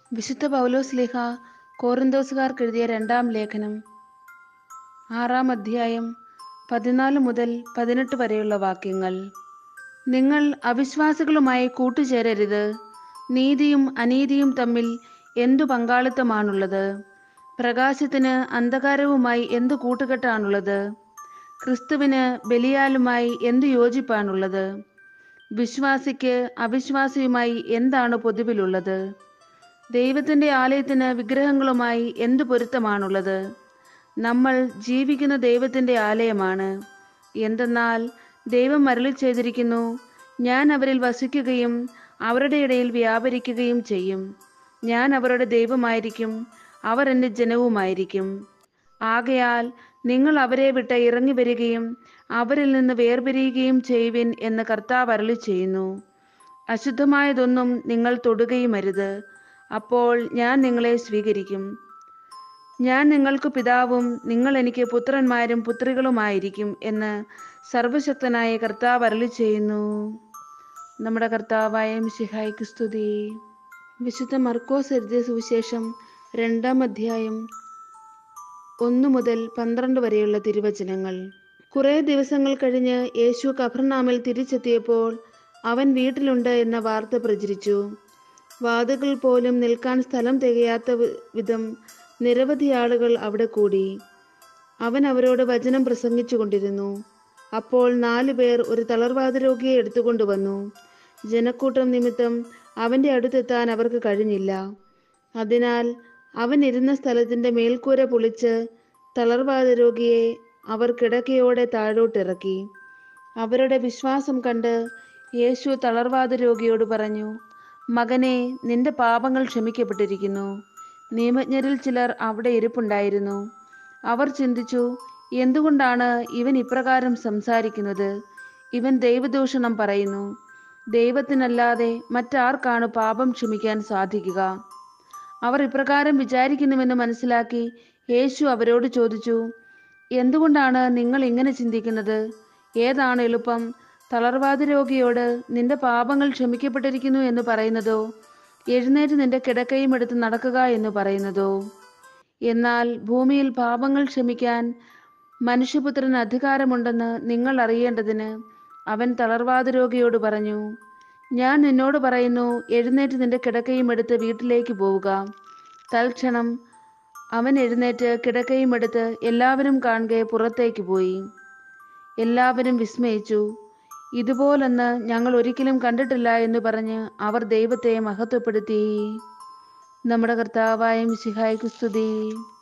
വിശുദ്ധ പൗലോസ് ലേഖ കോറിന്തോസുകാർക്ക് എഴുതിയ രണ്ടാം ലേഖനം ആറാം അധ്യായം പതിനാല് മുതൽ പതിനെട്ട് വരെയുള്ള വാക്യങ്ങൾ നിങ്ങൾ അവിശ്വാസികളുമായി കൂട്ടുചേരരുത് നീതിയും അനീതിയും തമ്മിൽ എന്തു പങ്കാളിത്തമാണുള്ളത് പ്രകാശത്തിന് അന്ധകാരവുമായി എന്തു കൂട്ടുകെട്ടാണുള്ളത് ക്രിസ്തുവിന് ബലിയാലുമായി എന്തു യോജിപ്പാണുള്ളത് വിശ്വാസിക്ക് അവിശ്വാസിയുമായി എന്താണ് പൊതുവിലുള്ളത് ദൈവത്തിന്റെ ആലയത്തിന് വിഗ്രഹങ്ങളുമായി എന്തു പൊരുത്തമാണുള്ളത് നമ്മൾ ജീവിക്കുന്ന ദൈവത്തിന്റെ ആലയമാണ് എന്തെന്നാൽ ദൈവം അരുളി ചെയ്തിരിക്കുന്നു ഞാൻ അവരിൽ വസിക്കുകയും അവരുടെ ഇടയിൽ വ്യാപരിക്കുകയും ചെയ്യും ഞാൻ അവരുടെ ദൈവമായിരിക്കും അവർ എൻ്റെ ജനവുമായിരിക്കും ആകയാൽ നിങ്ങൾ അവരെ വിട്ട് ഇറങ്ങി വരികയും അവരിൽ നിന്ന് വേർപിരിയുകയും ചെയ്യുവിൻ എന്ന് കർത്താവ് അരുളി ചെയ്യുന്നു അശുദ്ധമായതൊന്നും നിങ്ങൾ തൊടുകയും അരുത് അപ്പോൾ ഞാൻ നിങ്ങളെ സ്വീകരിക്കും ഞാൻ നിങ്ങൾക്ക് പിതാവും നിങ്ങൾ എനിക്ക് പുത്രന്മാരും പുത്രികളുമായിരിക്കും എന്ന് സർവശക്തനായ കർത്താവ് അരളി ചെയ്യുന്നു നമ്മുടെ കർത്താവായ മിശിഹായ്ക്ക് സ്തുതി വിശുദ്ധ മർക്കോസ് എഴുതിയ സുവിശേഷം രണ്ടാം അധ്യായം ഒന്നു മുതൽ പന്ത്രണ്ട് വരെയുള്ള തിരുവചനങ്ങൾ കുറേ ദിവസങ്ങൾ കഴിഞ്ഞ് യേശു കഫർനാമിൽ തിരിച്ചെത്തിയപ്പോൾ അവൻ വീട്ടിലുണ്ട് എന്ന വാർത്ത പ്രചരിച്ചു വാതുകൾ പോലും നിൽക്കാൻ സ്ഥലം തികയാത്ത വി- വിധം നിരവധി ആളുകൾ അവിടെ കൂടി അവൻ അവരോട് വചനം പ്രസംഗിച്ചു കൊണ്ടിരുന്നു അപ്പോൾ നാലു പേർ ഒരു തളർവാദ രോഗിയെ എടുത്തുകൊണ്ടുവന്നു ജനക്കൂട്ടം നിമിത്തം അവന്റെ അടുത്തെത്താൻ അവർക്ക് കഴിഞ്ഞില്ല അതിനാൽ അവൻ ഇരുന്ന സ്ഥലത്തിന്റെ മേൽക്കൂര പൊളിച്ച് തളർവാദ രോഗിയെ അവർ കിടക്കയോടെ താഴോട്ടിറക്കി അവരുടെ വിശ്വാസം കണ്ട് യേശു തളർവാദ രോഗിയോട് പറഞ്ഞു മകനെ നിന്റെ പാപങ്ങൾ ക്ഷമിക്കപ്പെട്ടിരിക്കുന്നു നിയമജ്ഞരിൽ ചിലർ അവിടെ ഇരിപ്പുണ്ടായിരുന്നു അവർ ചിന്തിച്ചു എന്തുകൊണ്ടാണ് ഇവൻ ഇപ്രകാരം സംസാരിക്കുന്നത് ഇവൻ ദൈവദൂഷണം പറയുന്നു ദൈവത്തിനല്ലാതെ മറ്റാർക്കാണ് പാപം ക്ഷമിക്കാൻ സാധിക്കുക അവർ ഇപ്രകാരം വിചാരിക്കുന്നുവെന്ന് മനസ്സിലാക്കി യേശു അവരോട് ചോദിച്ചു എന്തുകൊണ്ടാണ് നിങ്ങൾ ഇങ്ങനെ ചിന്തിക്കുന്നത് ഏതാണ് എളുപ്പം തളർവാദ രോഗിയോട് നിന്റെ പാപങ്ങൾ ക്ഷമിക്കപ്പെട്ടിരിക്കുന്നു എന്ന് പറയുന്നതോ എഴുന്നേറ്റ് നിന്റെ കിടക്കയും എടുത്ത് നടക്കുക എന്ന് പറയുന്നതോ എന്നാൽ ഭൂമിയിൽ പാപങ്ങൾ ക്ഷമിക്കാൻ മനുഷ്യപുത്രന് അധികാരമുണ്ടെന്ന് നിങ്ങൾ അറിയേണ്ടതിന് അവൻ തളർവാദ രോഗിയോട് പറഞ്ഞു ഞാൻ നിന്നോട് പറയുന്നു എഴുന്നേറ്റ് നിന്റെ കിടക്കയും എടുത്ത് വീട്ടിലേക്ക് പോവുക തൽക്ഷണം അവൻ എഴുന്നേറ്റ് കിടക്കയും എടുത്ത് എല്ലാവരും കാണുകെ പുറത്തേക്ക് പോയി എല്ലാവരും വിസ്മയിച്ചു ഇതുപോലൊന്ന് ഞങ്ങൾ ഒരിക്കലും കണ്ടിട്ടില്ല എന്ന് പറഞ്ഞ് അവർ ദൈവത്തെ മഹത്വപ്പെടുത്തി നമ്മുടെ കർത്താവായ മിശിഹായ്ക്ക് സ്തുതി